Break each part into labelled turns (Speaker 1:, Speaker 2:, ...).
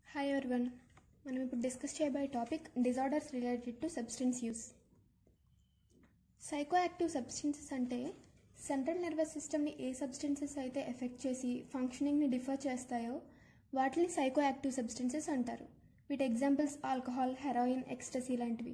Speaker 1: hi everyone మనం ఇప్పుడు discuss చేయబోయే topic disorders related to substance use psycho active substances అంటే సెంట్రల్ నర్వస్ సిస్టమ్ని ఏ సబ్స్టెన్సెస్ అయితే ఎఫెక్ట్ చేసి ఫంక్షనింగ్ని డిఫర్ చేస్తాయో వాటిని సైకో యాక్టివ్ సబ్స్టెన్సెస్ అంటారు వీటి ఎగ్జాంపుల్స్ ఆల్కహాల్ హెరాయిన్ ఎక్స్టసీ లాంటివి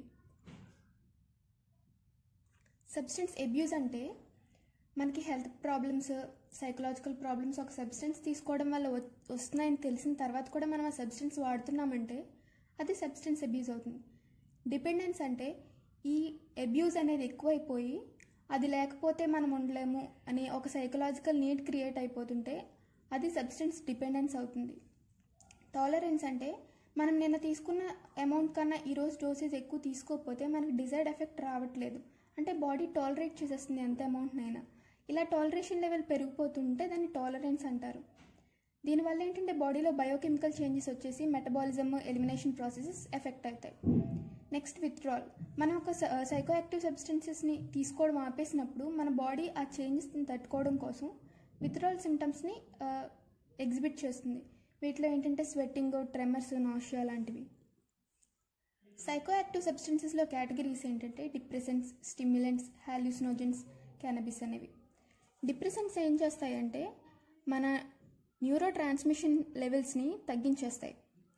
Speaker 1: సబ్స్టెన్స్ అబ్యూజ్ అంటే మనకి హెల్త్ ప్రాబ్లమ్స్ సైకలాజికల్ ప్రాబ్లమ్స్ ఒక సబ్స్టెన్స్ తీసుకోవడం వల్ల వ- వస్తున్నాయని తెలిసిన తర్వాత కూడా మనం ఆ సబ్స్టెన్స్ వాడుతున్నామంటే అది సబ్స్టెన్స్ అబ్యూజ్ అవుతుంది డిపెండెన్స్ అంటే ఈ అబ్యూజ్ అనేది ఎక్కువైపోయి అది లేకపోతే మనం ఉండలేము అనే ఒక సైకలాజికల్ నీడ్ క్రియేట్ అయిపోతుంటే అది సబ్స్టెన్స్ డిపెండెన్స్ అవుతుంది టాలరెన్స్ అంటే మనం నిన్న తీసుకున్న అమౌంట్ కన్నా ఈరోజు డోసేజ్ ఎక్కువ తీసుకోకపోతే మనకి డిజైర్డ్ ఎఫెక్ట్ రావట్లేదు అంటే బాడీ టాలరేట్ చేసేస్తుంది ఎంత అమౌంట్నైనా ఇలా టాలరేషన్ లెవెల్ పెరిగిపోతుంటే దాన్ని టాలరెన్స్ అంటారు దీనివల్ల ఏంటంటే బాడీలో బయోకెమికల్ చేంజెస్ వచ్చేసి మెటబాలిజం ఎలిమినేషన్ ప్రాసెసెస్ ఎఫెక్ట్ అవుతాయి నెక్స్ట్ విత్డ్రాల్ మనం ఒక సైకో యాక్టివ్ సబ్స్టెన్సెస్ని తీసుకోవడం ఆపేసినప్పుడు మన బాడీ ఆ చేంజెస్ని తట్టుకోవడం కోసం విత్డ్రాల్ సిమ్టమ్స్ని ఎగ్జిబిట్ చేస్తుంది వీటిలో ఏంటంటే స్వెట్టింగ్ ట్రెమర్స్ నాషియా లాంటివి సైకో యాక్టివ్ సబ్స్టెన్సెస్లో కేటగిరీస్ ఏంటంటే డిప్రెసెంట్స్ స్టిమ్యులెంట్స్ హాల్యూసినోజన్స్ క్యానబిస్ అనేవి డిప్రెసెంట్స్ ఏం చేస్తాయంటే మన న్యూరో ట్రాన్స్మిషన్ లెవెల్స్ని తగ్గించేస్తాయి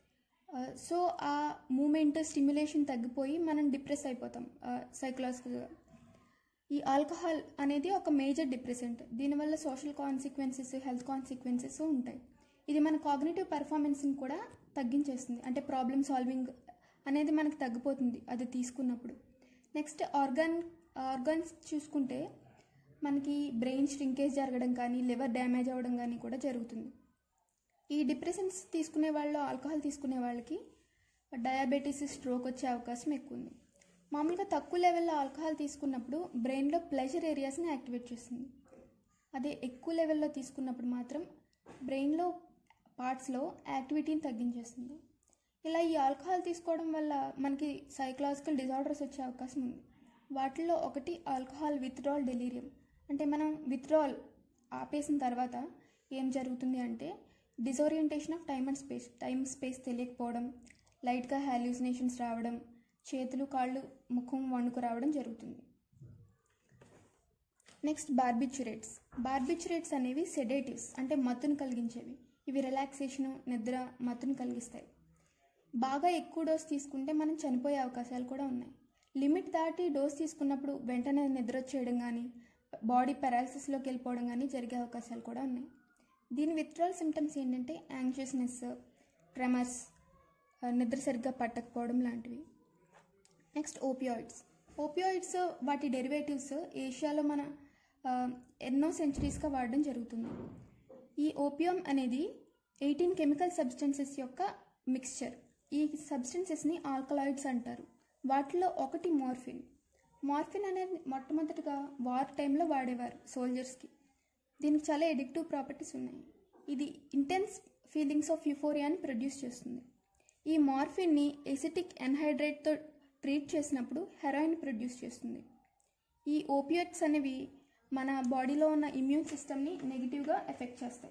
Speaker 1: సో ఆ మూమెంట్ స్టిమ్యులేషన్ తగ్గిపోయి మనం డిప్రెస్ అయిపోతాం సైకలాజికల్గా ఈ ఆల్కహాల్ అనేది ఒక మేజర్ డిప్రెసెంట్ దీనివల్ల సోషల్ కాన్సిక్వెన్సెస్ హెల్త్ కాన్సిక్వెన్సెస్ ఉంటాయి ఇది మన కాగ్నేటివ్ పెర్ఫార్మెన్స్ని కూడా తగ్గించేస్తుంది అంటే ప్రాబ్లమ్ సాల్వింగ్ అనేది మనకు తగ్గిపోతుంది అది తీసుకున్నప్పుడు నెక్స్ట్ ఆర్గాన్ ఆర్గాన్స్ చూసుకుంటే మనకి బ్రెయిన్ స్ట్రింకేజ్ జరగడం కానీ లివర్ డ్యామేజ్ అవ్వడం కానీ కూడా జరుగుతుంది ఈ డిప్రెషన్స్ తీసుకునే వాళ్ళు ఆల్కహాల్ తీసుకునే వాళ్ళకి డయాబెటీస్ స్ట్రోక్ వచ్చే అవకాశం ఎక్కువ ఉంది మామూలుగా తక్కువ లెవెల్లో ఆల్కహాల్ తీసుకున్నప్పుడు బ్రెయిన్లో ప్లెజర్ ఏరియాస్ని యాక్టివేట్ చేస్తుంది అదే ఎక్కువ లెవెల్లో తీసుకున్నప్పుడు మాత్రం బ్రెయిన్లో పార్ట్స్లో యాక్టివిటీని తగ్గించేస్తుంది ఇలా ఈ ఆల్కహాల్ తీసుకోవడం వల్ల మనకి సైకలాజికల్ డిజార్డర్స్ వచ్చే అవకాశం ఉంది వాటిల్లో ఒకటి ఆల్కహాల్ విత్డ్రాల్ డెలీరియం అంటే మనం విత్డ్రాల్ ఆపేసిన తర్వాత ఏం జరుగుతుంది అంటే disorientation of time and space time space తెలియకపోవడం లైట్గా హాల్యూసినేషన్స్ రావడం చేతులు కాళ్ళు ముఖం వణుకు రావడం జరుగుతుంది నెక్స్ట్ బార్బిచురేట్స్ బార్బిచురేట్స్ అనేవి సెడేటివ్స్ అంటే మత్తును కలిగించేవి ఇవి రిలాక్సేషన్ నిద్ర మత్తును కలిగిస్తాయి బాగా ఎక్కువ డోస్ తీసుకుంటే మనం చనిపోయే అవకాశాలు కూడా ఉన్నాయి లిమిట్ దాటి డోస్ తీసుకున్నప్పుడు వెంటనే నిద్ర వచ్చేయడం కానీ బాడీ పెరాలసిస్లోకి వెళ్ళిపోవడం కానీ జరిగే అవకాశాలు కూడా ఉన్నాయి దీని విత్డ్రాల్ సిమ్టమ్స్ ఏంటంటే యాంగ్షియస్నెస్ ట్రెమర్స్ నిద్ర సరిగ్గా పట్టకపోవడం లాంటివి నెక్స్ట్ ఓపియాయిడ్స్ ఓపియాయిడ్స్ వాటి డెరివేటివ్స్ ఏషియాలో మన ఆ, ఎన్నో సెంచరీస్గా వాడడం జరుగుతుంది ఈ ఓపియం అనేది ఎయిటీన్ కెమికల్ సబ్స్టెన్సెస్ యొక్క మిక్స్చర్ ఈ సబ్స్టెన్సెస్ని ఆల్కలాయిడ్స్ అంటారు వాటిలో ఒకటి మార్ఫిన్ మార్ఫిన్ అనేది మొట్టమొదటిగా వార్ టైంలో వాడేవారు సోల్జర్స్కి దీనికి చాలా ఎడిక్టివ్ ప్రాపర్టీస్ ఉన్నాయి ఇది ఇంటెన్స్ ఫీలింగ్స్ ఆఫ్ యుఫోరియాని ప్రొడ్యూస్ చేస్తుంది ఈ మార్ఫిన్ని ఎసిటిక్ ఎన్హైడ్రేట్తో ట్రీట్ చేసినప్పుడు హెరాయిన్ ప్రొడ్యూస్ చేస్తుంది ఈ ఓపియట్స్ అనేవి మన బాడీలో ఉన్న ఇమ్యూన్ సిస్టమ్ని నెగిటివ్గా ఎఫెక్ట్ చేస్తాయి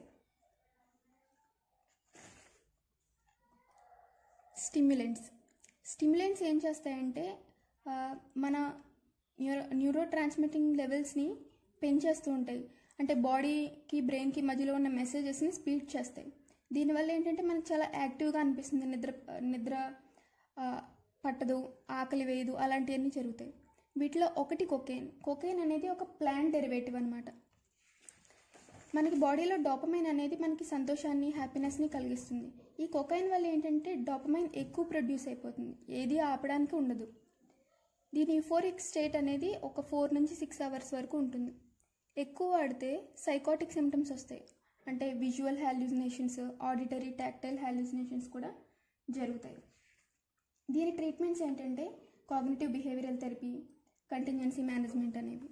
Speaker 1: స్టిమ్యులెంట్స్ స్టిమ్యులెంట్స్ ఏం చేస్తాయంటే ఆ, మన న్యూరో న్యూరో ట్రాన్స్మిటింగ్ లెవెల్స్ని పెంచేస్తూ ఉంటాయి అంటే బాడీకి బ్రెయిన్కి మధ్యలో ఉన్న మెసేజెస్ని స్పీడ్ చేస్తాయి దీనివల్ల ఏంటంటే మనకు చాలా యాక్టివ్గా అనిపిస్తుంది నిద్ర నిద్ర ఆ, పట్టదు ఆకలి వేయదు అలాంటివన్నీ జరుగుతాయి వీటిలో ఒకటి కొకేన్ కొకేన్ అనేది ఒక ప్లాంట్ డెరివేటివ్ అనమాట మనకి బాడీలో డోపమైన్ అనేది మనకి సంతోషాన్ని హ్యాపీనెస్ని కలిగిస్తుంది ఈ కొకైన్ వల్ల ఏంటంటే డోపమైన్ ఎక్కువ ప్రొడ్యూస్ అయిపోతుంది ఏది ఆపడానికి ఉండదు దీని యూఫోరిక్ స్టేట్ అనేది ఒక ఫోర్ నుంచి సిక్స్ అవర్స్ వరకు ఉంటుంది ఎక్కువ వాడితే సైకాటిక్ సిమ్టమ్స్ వస్తాయి అంటే visual hallucinations auditory tactile hallucinations కూడా జరుగుతాయి దీని ట్రీట్మెంట్స్ ఏంటంటే cognitive behavioural therapy contingency management అనేవి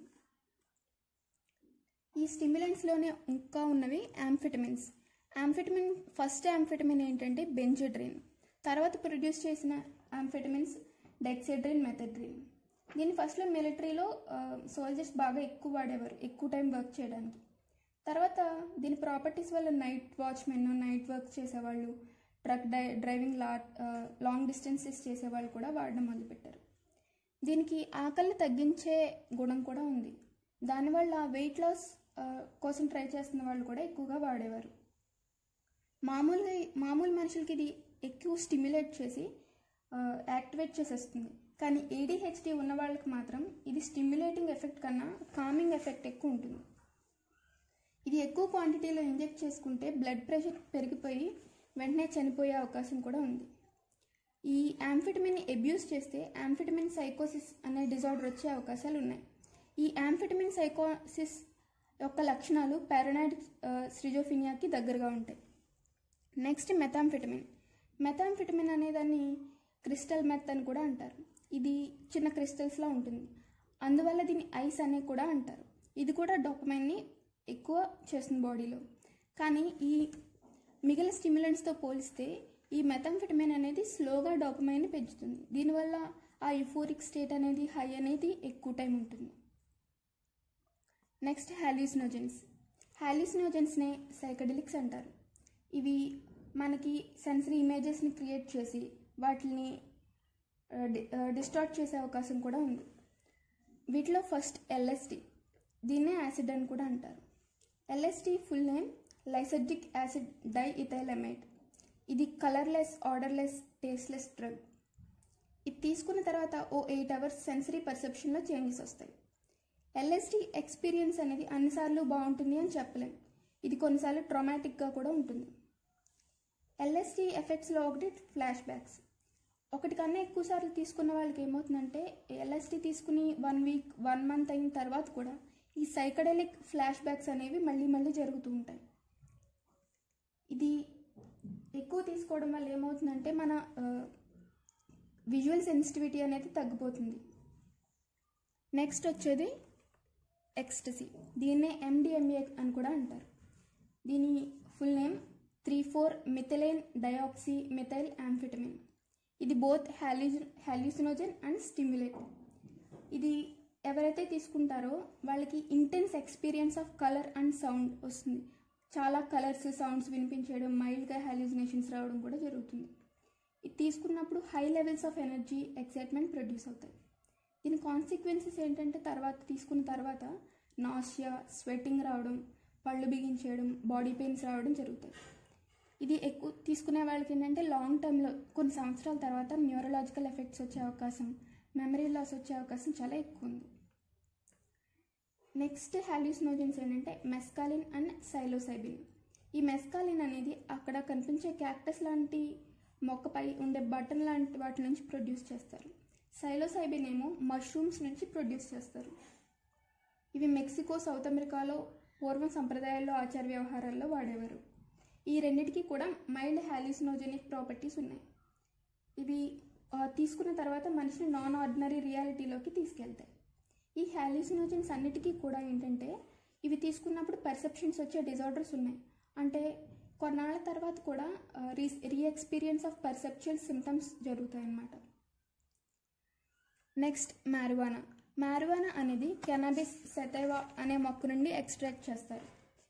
Speaker 1: ఈ స్టిమ్యులెంట్స్లోనే ఇంకా ఉన్నవి యాంఫిటమిన్స్ యాంఫిటమిన్ ఫస్ట్ యాంఫిటమిన్ ఏంటంటే బెంజోడ్రిన్ తర్వాత ప్రొడ్యూస్ చేసిన యాంఫిటమిన్స్ డెక్సెడ్రిన్ మెథడ్రిన్ దీన్ని ఫస్ట్లో మిలిటరీలో సోల్జర్స్ బాగా ఎక్కువ వాడేవారు ఎక్కువ టైం వర్క్ చేయడానికి తర్వాత దీని ప్రాపర్టీస్ వల్ల నైట్ వాచ్మెన్ నైట్ వర్క్ చేసేవాళ్ళు ట్రక్ డై డ్రైవింగ్ లా లాంగ్ డిస్టెన్సెస్ చేసే వాళ్ళు కూడా వాడడం మొదలుపెట్టారు దీనికి ఆకలిని తగ్గించే గుణం కూడా ఉంది దానివల్ల వెయిట్ లాస్ కోసం ట్రై చేస్తున్న వాళ్ళు కూడా ఎక్కువగా వాడేవారు మామూలుగా మామూలు మనుషులకి ఇది ఎక్కువ స్టిమ్యులేట్ చేసి యాక్టివేట్ చేసేస్తుంది కానీ ఏడిహెచ్డి ఉన్న వాళ్ళకి మాత్రం ఇది స్టిమ్యులేటింగ్ ఎఫెక్ట్ కన్నా కామింగ్ ఎఫెక్ట్ ఎక్కువ ఉంటుంది ఇది ఎక్కువ క్వాంటిటీలో ఇంజెక్ట్ చేసుకుంటే బ్లడ్ ప్రెషర్ పెరిగిపోయి వెంటనే చనిపోయే అవకాశం కూడా ఉంది ఈ యాంఫిటమిన్ ఎబ్యూస్ చేస్తే యాంఫిటమిన్ సైకోసిస్ అనే డిజార్డర్ వచ్చే అవకాశాలు ఉన్నాయి ఈ యాంఫిటమిన్ సైకోసిస్ యొక్క లక్షణాలు పారానాయిడ్ స్రిజోఫినియాకి దగ్గరగా ఉంటాయి నెక్స్ట్ మెథాంఫిటమిన్ మెథాంఫిటమిన్ అనేదాన్ని క్రిస్టల్ మెత్ అని కూడా అంటారు ఇది చిన్న క్రిస్టల్స్లా ఉంటుంది అందువల్ల దీన్ని ఐస్ అనే కూడా అంటారు ఇది కూడా డోపమైన్ని ఎక్కువ చేస్తుంది బాడీలో కానీ ఈ మిగిలిన స్టిమ్యులెంట్స్తో పోలిస్తే ఈ మెథంఫిటమిన్ అనేది స్లోగా డోపమైన్ని పెంచుతుంది దీనివల్ల ఆ యుఫోరిక్ స్టేట్ అనేది హై అనేది ఎక్కువ టైం ఉంటుంది నెక్స్ట్ హాల్యూసినోజెన్స్ హాల్యూసినోజెన్స్నే సైకడెలిక్స్ అంటారు ఇవి మనకి సెన్సరీ ఇమేజెస్ని క్రియేట్ చేసి వాటిని డిస్టార్ట్ చేసే అవకాశం కూడా ఉంది వీటిలో ఫస్ట్ ఎల్ఎస్డి దీన్నే యాసిడ్ అని కూడా అంటారు LSD full name lysergic acid diethylamide ఇది కలర్లెస్ ఆర్డర్లెస్ టేస్ట్లెస్ డ్రగ్ ఇది తీసుకున్న తర్వాత ఓ ఎయిట్ అవర్స్ సెన్సరీ పర్సెప్షన్లో చేంజెస్ వస్తాయి ఎల్ఎస్డి ఎక్స్పీరియన్స్ అనేది అన్నిసార్లు బాగుంటుంది అని చెప్పలేం ఇది కొన్నిసార్లు ట్రామాటిక్గా కూడా ఉంటుంది ఎల్ఎస్డి ఎఫెక్ట్స్లో ఒకటి ఫ్లాష్ బ్యాక్స్ ఒకటి కన్నా ఎక్కువ సార్లు తీసుకున్న వాళ్ళకి ఏమవుతుందంటే ఎల్ఎస్డి తీసుకుని వన్ వీక్ వన్ మంత్ అయిన తర్వాత కూడా ఈ సైకడెలిక్ ఫ్లాష్ బ్యాక్స్ అనేవి మళ్ళీ మళ్ళీ జరుగుతూ ఉంటాయి ఇది ఎక్కువ తీసుకోవడం వల్ల ఏమవుతుందంటే మన విజువల్ సెన్సిటివిటీ అనేది తగ్గిపోతుంది నెక్స్ట్ వచ్చేది ఎక్స్టసీ దీన్నే ఎండిఎంఏ అని కూడా అంటారు దీని full name three four methylene dioxy methyl amphetamine ఇది బోత్ హ్యాల్యూజ హ్యాల్యూసినోజన్ అండ్ స్టిమ్యులేట్ ఇది ఎవరైతే తీసుకుంటారో వాళ్ళకి intense experience of colour and sound వస్తుంది చాలా కలర్స్ సౌండ్స్ వినిపించడం మైల్డ్గా హాల్యూజినేషన్స్ రావడం కూడా జరుగుతుంది ఇది తీసుకున్నప్పుడు high levels of energy excitement produce అవుతాయి దీని కాన్సిక్వెన్సెస్ ఏంటంటే తర్వాత తీసుకున్న తర్వాత నాసియా స్వెట్టింగ్ రావడం పళ్ళు బిగించేయడం బాడీ పెయిన్స్ రావడం జరుగుతాయి ఇది ఎక్కువ తీసుకునే వాళ్ళకి ఏంటంటే లాంగ్ టర్మ్లో కొన్ని సంవత్సరాల తర్వాత న్యూరలాజికల్ ఎఫెక్ట్స్ వచ్చే అవకాశం మెమరీ లాస్ వచ్చే అవకాశం చాలా ఎక్కువ ఉంది నెక్స్ట్ హాల్యూసినోజన్స్ ఏంటంటే మెస్కాలిన్ అండ్ సైలోసైబిన్ ఈ మెస్కాలిన్ అనేది అక్కడ కనిపించే క్యాక్టస్ లాంటి మొక్కపై ఉండే బటన్ లాంటి వాటి నుంచి ప్రొడ్యూస్ చేస్తారు సైలోసైబిన్ ఏమో మష్రూమ్స్ నుంచి ప్రొడ్యూస్ చేస్తారు ఇవి మెక్సికో సౌత్ అమెరికాలో పూర్వం సంప్రదాయాల్లో ఆచార వ్యవహారాల్లో వాడేవారు ఈ రెండిటికి కూడా మైల్డ్ హాలిసినోజెనిక్ ప్రాపర్టీస్ ఉన్నాయి ఇవి తీసుకున్న తర్వాత మనిషిని నాన్ ఆర్డినరీ రియాలిటీలోకి తీసుకెళ్తాయి ఈ హాలిసినోజన్స్ అన్నిటికీ కూడా ఏంటంటే ఇవి తీసుకున్నప్పుడు పర్సెప్షన్స్ వచ్చే డిజార్డర్స్ ఉన్నాయి అంటే కొన్నాళ్ళ తర్వాత కూడా re re experience of perceptual symptoms జరుగుతాయి అన్నమాట నెక్స్ట్ మ్యారువానా మ్యారువానా అనేది కెనాబిస్ సెటైవా అనే మొక్క నుండి ఎక్స్ట్రాక్ట్ చేస్తారు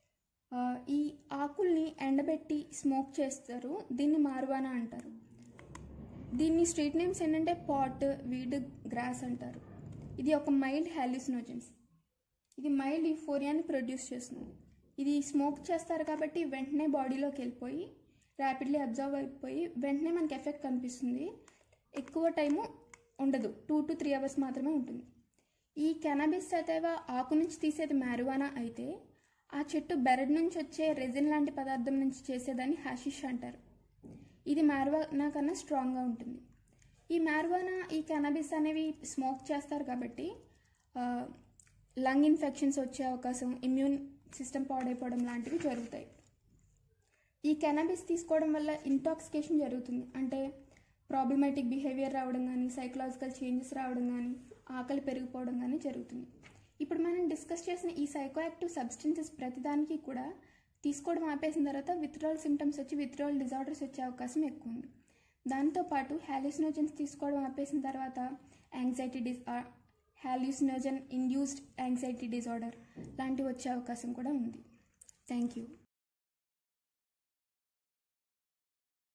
Speaker 1: ఈ ఆకుల్ని ఎండబెట్టి స్మోక్ చేస్తారు దీన్ని మారువానా అంటారు దీన్ని స్ట్రీట్ నేమ్స్ ఏంటంటే పాట్ వీడ్ గ్రాస్ అంటారు ఇది ఒక మైల్డ్ హాలిసినోజన్స్ ఇది మైల్డ్ యూఫోరియాని ప్రొడ్యూస్ చేస్తుంది ఇది స్మోక్ చేస్తారు కాబట్టి వెంటనే బాడీలోకి వెళ్ళిపోయి ర్యాపిడ్లీ అబ్జర్వ్ అయిపోయి వెంటనే మనకి ఎఫెక్ట్ కనిపిస్తుంది ఎక్కువ టైము ఉండదు టూ టు త్రీ అవర్స్ మాత్రమే ఉంటుంది ఈ కెనాబిస్ సతేవా ఆకు నుంచి తీసేది మ్యారువానా అయితే ఆ చెట్టు బెరడ్ నుంచి వచ్చే రెజిన్ లాంటి పదార్థం నుంచి చేసేదాన్ని హాషిష్ అంటారు ఇది మ్యారువానా కన్నా స్ట్రాంగ్గా ఉంటుంది ఈ మ్యారువానా ఈ కెనబిస్ అనేవి స్మోక్ చేస్తారు కాబట్టి లంగ్ ఇన్ఫెక్షన్స్ వచ్చే అవకాశం ఇమ్యూన్ సిస్టమ్ పాడైపోవడం లాంటివి జరుగుతాయి ఈ కెనబిస్ తీసుకోవడం వల్ల ఇంటాక్సికేషన్ జరుగుతుంది అంటే ప్రాబ్లమాటిక్ బిహేవియర్ రావడం కానీ సైకలాజికల్ చేంజెస్ రావడం కానీ ఆకలి పెరిగిపోవడం కానీ జరుగుతుంది ఇప్పుడు మనం డిస్కస్ చేసిన ఈ సైకోయాక్టివ్ సబ్స్టెన్సెస్ ప్రతిదానికి కూడా తీసుకోవడం ఆపేసిన తర్వాత విత్డ్రాల్ సిమ్టమ్స్ వచ్చి విత్డ్రాల్ డిజార్డర్స్ వచ్చే అవకాశం ఎక్కువ ఉంది దాంతోపాటు హ్యాలిసినోజన్స్ తీసుకోవడం ఆపేసిన తర్వాత యాంగ్జైటీ డిస్ హ్యాలిసినోజన్ ఇండ్యూస్డ్ యాంగ్జైటీ డిజార్డర్ లాంటివి వచ్చే అవకాశం కూడా ఉంది థ్యాంక్ యూ